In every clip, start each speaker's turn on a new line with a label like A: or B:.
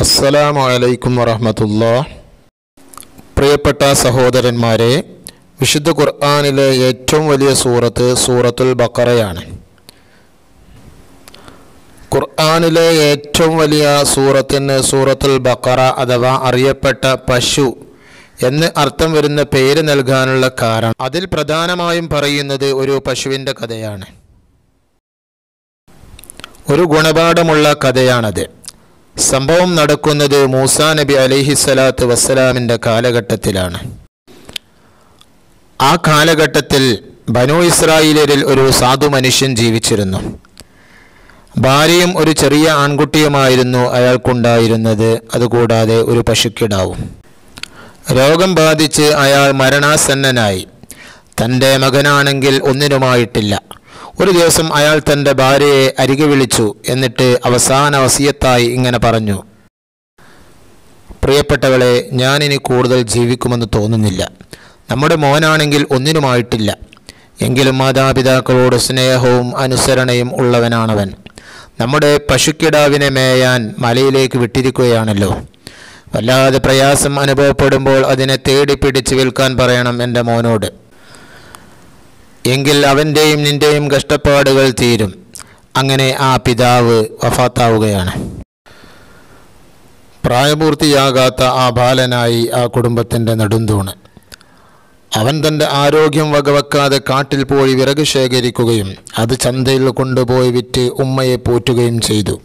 A: അസ്സലാമു അലൈക്കും വറഹമത്തുള്ള പ്രിയപ്പെട്ട സഹോദരന്മാരെ വിശുദ്ധ ഖുർആാനിലെ ഏറ്റവും വലിയ സൂറത്ത് സൂറത്തുൽ ബക്കറയാണ് ഖുർആാനിലെ ഏറ്റവും വലിയ സൂറത്തിന് സൂറത്തുൽ ബക്കറ അഥവാ അറിയപ്പെട്ട പശു എന്ന് അർത്ഥം വരുന്ന പേര് നൽകാനുള്ള കാരണം അതിൽ പ്രധാനമായും പറയുന്നത് ഒരു പശുവിൻ്റെ കഥയാണ് ഒരു ഗുണപാഠമുള്ള കഥയാണത് സംഭവം നടക്കുന്നത് മൂസാ നബി അലിഹിസ്സലാത്ത് വസ്സലാമിൻ്റെ കാലഘട്ടത്തിലാണ് ആ കാലഘട്ടത്തിൽ ബനു ഇസ്രായേലിൽ ഒരു സാധു മനുഷ്യൻ ജീവിച്ചിരുന്നു ഭാര്യയും ഒരു ചെറിയ ആൺകുട്ടിയുമായിരുന്നു അയാൾക്കുണ്ടായിരുന്നത് അതുകൂടാതെ ഒരു പശുക്കിടാവും രോഗം ബാധിച്ച് അയാൾ മരണാസന്നനായി തൻ്റെ മകനാണെങ്കിൽ ഒന്നിനുമായിട്ടില്ല ഒരു ദിവസം അയാൾ തൻ്റെ ഭാര്യയെ അരികെ വിളിച്ചു എന്നിട്ട് അവസാന വസിയത്തായി ഇങ്ങനെ പറഞ്ഞു പ്രിയപ്പെട്ടവളെ ഞാനിനി കൂടുതൽ ജീവിക്കുമെന്ന് തോന്നുന്നില്ല നമ്മുടെ മോനാണെങ്കിൽ ഒന്നിനുമായിട്ടില്ല എങ്കിലും മാതാപിതാക്കളോട് സ്നേഹവും അനുസരണയും ഉള്ളവനാണവൻ നമ്മുടെ പശുക്കിടാവിനെ മേയാൻ മലയിലേക്ക് വിട്ടിരിക്കുകയാണല്ലോ വല്ലാതെ പ്രയാസം അനുഭവപ്പെടുമ്പോൾ അതിനെ തേടി പിടിച്ച് വിൽക്കാൻ പറയണം എൻ്റെ മോനോട് എങ്കിൽ അവൻ്റെയും നിൻ്റെയും കഷ്ടപ്പാടുകൾ തീരും അങ്ങനെ ആ പിതാവ് വഫാത്താവുകയാണ് പ്രായപൂർത്തിയാകാത്ത ആ ബാലനായി ആ കുടുംബത്തിൻ്റെ നെടുന്തൂണ് അവൻ തൻ്റെ ആരോഗ്യം വകവെക്കാതെ കാട്ടിൽ പോയി വിറക് ശേഖരിക്കുകയും അത് ചന്തയിൽ കൊണ്ടുപോയി വിറ്റ് ഉമ്മയെ പോറ്റുകയും ചെയ്തു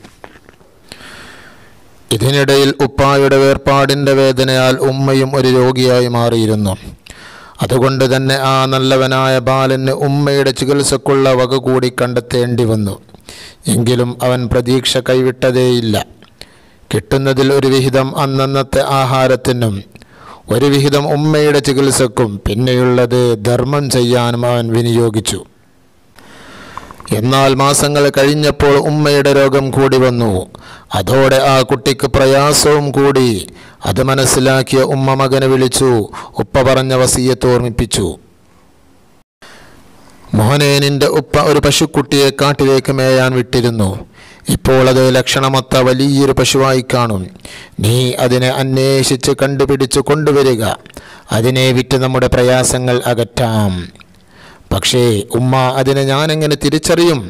A: ഇതിനിടയിൽ ഉപ്പായുടെ വേർപാടിൻ്റെ വേദനയാൽ ഉമ്മയും ഒരു രോഗിയായി മാറിയിരുന്നു അതുകൊണ്ട് തന്നെ ആ നല്ലവനായ ബാലന് ഉമ്മയുടെ ചികിത്സക്കുള്ള വക കൂടി കണ്ടെത്തേണ്ടി വന്നു എങ്കിലും അവൻ പ്രതീക്ഷ കൈവിട്ടതേയില്ല കിട്ടുന്നതിൽ ഒരു വിഹിതം അന്നന്നത്തെ ആഹാരത്തിനും ഒരു വിഹിതം ഉമ്മയുടെ ചികിത്സക്കും പിന്നെയുള്ളത് ധർമ്മം ചെയ്യാനും അവൻ വിനിയോഗിച്ചു എന്നാൽ മാസങ്ങൾ കഴിഞ്ഞപ്പോൾ ഉമ്മയുടെ രോഗം കൂടി വന്നു അതോടെ ആ കുട്ടിക്ക് പ്രയാസവും കൂടി അത് മനസ്സിലാക്കിയ ഉമ്മ മകനെ വിളിച്ചു ഉപ്പ പറഞ്ഞ വസീയത്ത് ഓർമ്മിപ്പിച്ചു മോനെ നിന്റെ ഉപ്പ ഒരു പശുക്കുട്ടിയെ കാട്ടിലേക്ക് മേയാൻ വിട്ടിരുന്നു ഇപ്പോൾ അത് ലക്ഷണമൊത്ത വലിയൊരു പശുവായി കാണും നീ അതിനെ അന്വേഷിച്ച് കണ്ടുപിടിച്ച് കൊണ്ടുവരിക അതിനെ വിറ്റ് നമ്മുടെ പ്രയാസങ്ങൾ അകറ്റാം പക്ഷേ ഉമ്മ അതിനെ ഞാനെങ്ങനെ തിരിച്ചറിയും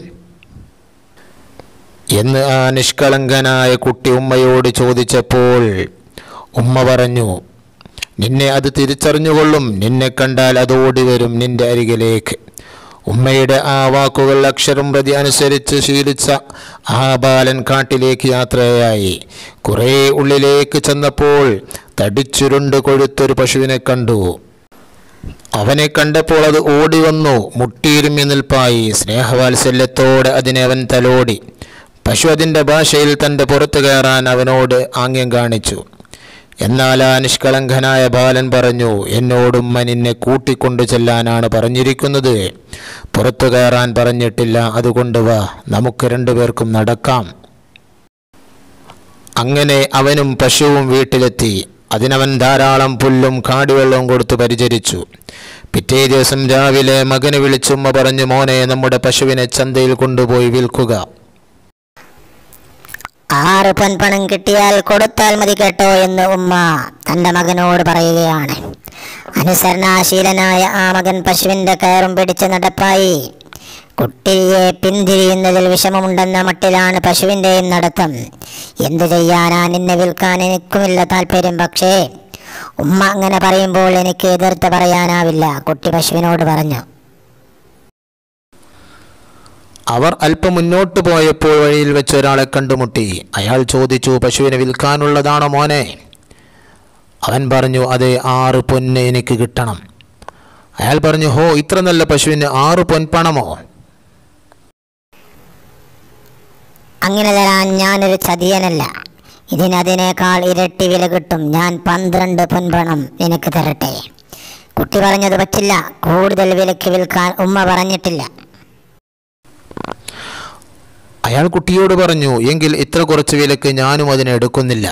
A: എന്ന് ആ നിഷ്കളങ്കനായ കുട്ടി ഉമ്മയോട് ചോദിച്ചപ്പോൾ ഉമ്മ പറഞ്ഞു നിന്നെ അത് തിരിച്ചറിഞ്ഞുകൊള്ളും നിന്നെ കണ്ടാൽ അത് ഓടി വരും നിന്റെ അരികിലേക്ക് ഉമ്മയുടെ ആ വാക്കുകൾ അക്ഷരം പ്രതി അനുസരിച്ച് ശീലിച്ച ആ ബാലൻ കാട്ടിലേക്ക് യാത്രയായി കുറേ ഉള്ളിലേക്ക് ചെന്നപ്പോൾ തടിച്ചുരുണ്ട് കൊഴുത്തൊരു പശുവിനെ കണ്ടു അവനെ കണ്ടപ്പോൾ അത് ഓടി വന്നു മുട്ടിയിരുമി നിൽപ്പായി സ്നേഹവാത്സല്യത്തോടെ അതിനെ അവൻ തലോടി പശു അതിൻ്റെ ഭാഷയിൽ തൻ്റെ പുറത്തു കയറാൻ അവനോട് ആംഗ്യം കാണിച്ചു എന്നാൽ ആ നിഷ്കളങ്കനായ ബാലൻ പറഞ്ഞു എന്നോടുമ്മ നിന്നെ കൂട്ടിക്കൊണ്ടു ചെല്ലാനാണ് പറഞ്ഞിരിക്കുന്നത് പുറത്തു കയറാൻ പറഞ്ഞിട്ടില്ല അതുകൊണ്ട് വാ നമുക്ക് രണ്ടുപേർക്കും നടക്കാം അങ്ങനെ അവനും പശുവും വീട്ടിലെത്തി അതിനവൻ ധാരാളം പുല്ലും കാടിവെള്ളവും കൊടുത്ത് പരിചരിച്ചു പിറ്റേ ദിവസം രാവിലെ മകനെ വിളിച്ചുമ്മ പറഞ്ഞു മോനെ നമ്മുടെ പശുവിനെ ചന്തയിൽ കൊണ്ടുപോയി വിൽക്കുക
B: ആറ് പൊൻപണം കിട്ടിയാൽ കൊടുത്താൽ മതി കേട്ടോ എന്ന് ഉമ്മ തൻ്റെ മകനോട് പറയുകയാണ് അനുസരണാശീലനായ ആ മകൻ പശുവിൻ്റെ കയറും പിടിച്ച് നടപ്പായി കുട്ടിയെ പിന്തിരിയുന്നതിൽ വിഷമമുണ്ടെന്ന മട്ടിലാണ് പശുവിൻ്റെയും നടത്തം എന്തു ചെയ്യാനാ നിന്നെ വിൽക്കാൻ എനിക്കുമില്ല താല്പര്യം പക്ഷേ ഉമ്മ അങ്ങനെ പറയുമ്പോൾ എനിക്ക് എതിർത്ത് പറയാനാവില്ല കുട്ടി പശുവിനോട് പറഞ്ഞു
A: അവർ അല്പം മുന്നോട്ട് പോയപ്പോൾ വഴിയിൽ വെച്ച് ഒരാളെ കണ്ടുമുട്ടി അയാൾ ചോദിച്ചു പശുവിനെ വിൽക്കാനുള്ളതാണോ മോനെ അവൻ പറഞ്ഞു അതെ ആറ് പൊന്ന് എനിക്ക് കിട്ടണം അയാൾ പറഞ്ഞു ഹോ ഇത്ര നല്ല പശുവിന് ആറ് പൊൻപണമോ
B: അങ്ങനെ തരാൻ ഞാനൊരു ചതിയനല്ല ഇതിനതിനേക്കാൾ ഇരട്ടി വില കിട്ടും ഞാൻ പന്ത്രണ്ട് പൊൻപണം നിനക്ക് തരട്ടെ കുട്ടി പറഞ്ഞത് പറ്റില്ല കൂടുതൽ വിലയ്ക്ക് വിൽക്കാൻ ഉമ്മ പറഞ്ഞിട്ടില്ല
A: അയാൾ കുട്ടിയോട് പറഞ്ഞു എങ്കിൽ ഇത്ര കുറച്ച് വിലക്ക് ഞാനും അതിനെ എടുക്കുന്നില്ല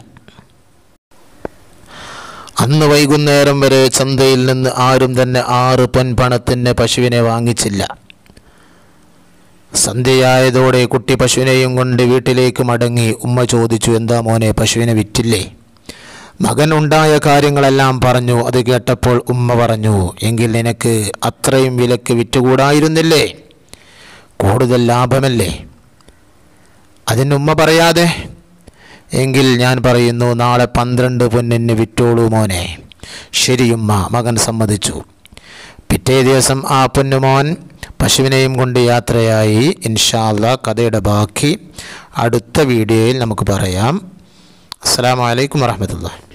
A: അന്ന് വൈകുന്നേരം വരെ ചന്തയിൽ നിന്ന് ആരും തന്നെ ആറ് പൊൻപണത്തിന് പശുവിനെ വാങ്ങിച്ചില്ല സന്ധ്യയായതോടെ കുട്ടി പശുവിനെയും കൊണ്ട് വീട്ടിലേക്ക് മടങ്ങി ഉമ്മ ചോദിച്ചു എന്താ മോനെ പശുവിനെ വിറ്റില്ലേ മകൻ ഉണ്ടായ കാര്യങ്ങളെല്ലാം പറഞ്ഞു അത് കേട്ടപ്പോൾ ഉമ്മ പറഞ്ഞു എങ്കിൽ നിനക്ക് അത്രയും വിലക്ക് വിറ്റുകൂടായിരുന്നില്ലേ കൂടുതൽ ലാഭമല്ലേ അതിന് ഉമ്മ പറയാതെ എങ്കിൽ ഞാൻ പറയുന്നു നാളെ പന്ത്രണ്ട് പൊന്നിന് വിറ്റോളൂ മോനെ ശരിയുമ്മ മകൻ സമ്മതിച്ചു പിറ്റേ ദിവസം ആ പൊന്നുമോൻ പശുവിനെയും കൊണ്ട് യാത്രയായി ഇൻഷാല്ല കഥയുടെ ബാക്കി അടുത്ത വീഡിയോയിൽ നമുക്ക് പറയാം അസ്സാം വലൈക്കും വാഹമത്തുള്ള